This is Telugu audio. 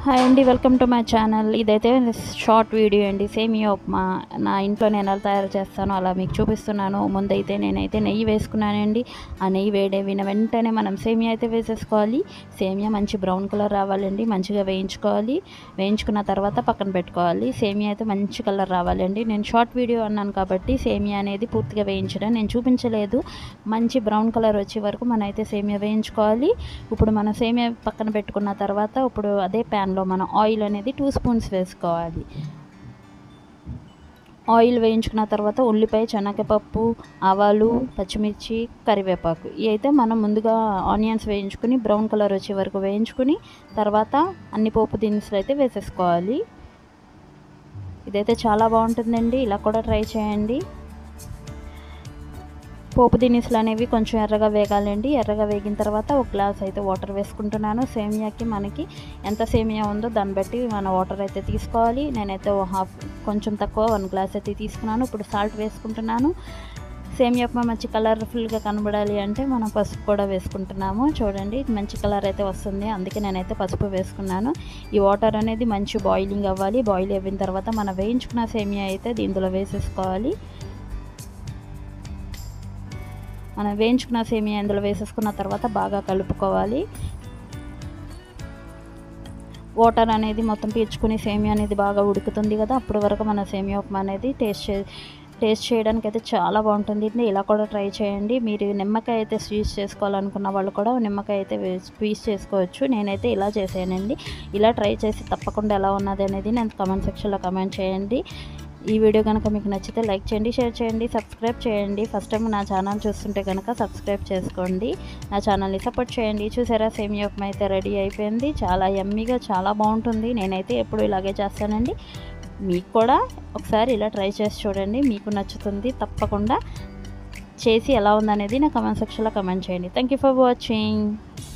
హాయ్ అండి వెల్కమ్ టు మై ఛానల్ ఇదైతే షార్ట్ వీడియో అండి సేమియా ఉప్మా నా ఇంట్లో నేను ఎలా తయారు చేస్తానో అలా మీకు చూపిస్తున్నాను ముందైతే నేనైతే నెయ్యి వేసుకున్నానండి ఆ నెయ్యి వేడేవిన వెంటనే మనం సేమియా అయితే వేసేసుకోవాలి సేమియా మంచి బ్రౌన్ కలర్ రావాలండి మంచిగా వేయించుకోవాలి వేయించుకున్న తర్వాత పక్కన పెట్టుకోవాలి సేమియా అయితే మంచి కలర్ రావాలండి నేను షార్ట్ వీడియో అన్నాను కాబట్టి సేమియా అనేది పూర్తిగా వేయించడం నేను చూపించలేదు మంచి బ్రౌన్ కలర్ వచ్చే వరకు మనం అయితే సేమియా వేయించుకోవాలి ఇప్పుడు మనం సేమియా పక్కన పెట్టుకున్న తర్వాత ఇప్పుడు అదే ప్యాన్లో మనం ఆయిల్ అనేది టూ స్పూన్స్ వేసుకోవాలి ఆయిల్ వేయించుకున్న తర్వాత ఉల్లిపాయ శనగపప్పు ఆవాలు పచ్చిమిర్చి కరివేపాకు ఇవి అయితే మనం ముందుగా ఆనియన్స్ వేయించుకుని బ్రౌన్ కలర్ వచ్చే వరకు వేయించుకుని తర్వాత అన్ని పోపు దినుసులు అయితే వేసేసుకోవాలి ఇదైతే చాలా బాగుంటుందండి ఇలా కూడా ట్రై చేయండి పోపు దినుసులు అనేవి కొంచెం ఎర్రగా వేగాలండి ఎర్రగా వేగిన తర్వాత ఒక గ్లాస్ అయితే వాటర్ వేసుకుంటున్నాను సేమియాకి మనకి ఎంత సేమియా ఉందో దాన్ని బట్టి మన వాటర్ అయితే తీసుకోవాలి నేనైతే హాఫ్ కొంచెం తక్కువ వన్ గ్లాస్ అయితే తీసుకున్నాను ఇప్పుడు సాల్ట్ వేసుకుంటున్నాను సేమియా ఉప్మా మంచి కలర్ఫుల్గా కనబడాలి అంటే మనం పసుపు కూడా వేసుకుంటున్నాము చూడండి మంచి కలర్ అయితే వస్తుంది అందుకే నేనైతే పసుపు వేసుకున్నాను ఈ వాటర్ అనేది మంచి బాయిలింగ్ అవ్వాలి బాయిల్ అయిన తర్వాత మనం వేయించుకున్న సేమియా అయితే దీంట్లో వేసేసుకోవాలి మనం వేయించుకున్న సేమియా ఇందులో వేసేసుకున్న తర్వాత బాగా కలుపుకోవాలి వాటర్ అనేది మొత్తం పీల్చుకుని సేమియా అనేది బాగా ఉడుకుతుంది కదా అప్పటి వరకు మన సేమియా ఉప్మా అనేది టేస్ట్ చే టేస్ట్ చేయడానికి అయితే చాలా బాగుంటుంది ఇలా కూడా ట్రై చేయండి మీరు నిమ్మకాయ అయితే స్వీట్ చేసుకోవాలనుకున్న వాళ్ళు కూడా నిమ్మకాయ అయితే స్వీట్ చేసుకోవచ్చు నేనైతే ఇలా చేసానండి ఇలా ట్రై చేసి తప్పకుండా ఎలా ఉన్నది అనేది నేను కమెంట్ సెక్షన్లో కమెంట్ చేయండి ఈ వీడియో కనుక మీకు నచ్చితే లైక్ చేయండి షేర్ చేయండి సబ్స్క్రైబ్ చేయండి ఫస్ట్ టైం నా ఛానల్ చూస్తుంటే కనుక సబ్స్క్రైబ్ చేసుకోండి నా ఛానల్ని సపోర్ట్ చేయండి చూసారా సేమియా ఉప్మా అయితే రెడీ అయిపోయింది చాలా యమ్మీగా చాలా బాగుంటుంది నేనైతే ఎప్పుడు ఇలాగే చేస్తానండి మీకు కూడా ఒకసారి ఇలా ట్రై చేసి చూడండి మీకు నచ్చుతుంది తప్పకుండా చేసి ఎలా ఉందనేది నా కమెంట్ సెక్షన్లో కమెంట్ చేయండి థ్యాంక్ యూ ఫర్ వాచింగ్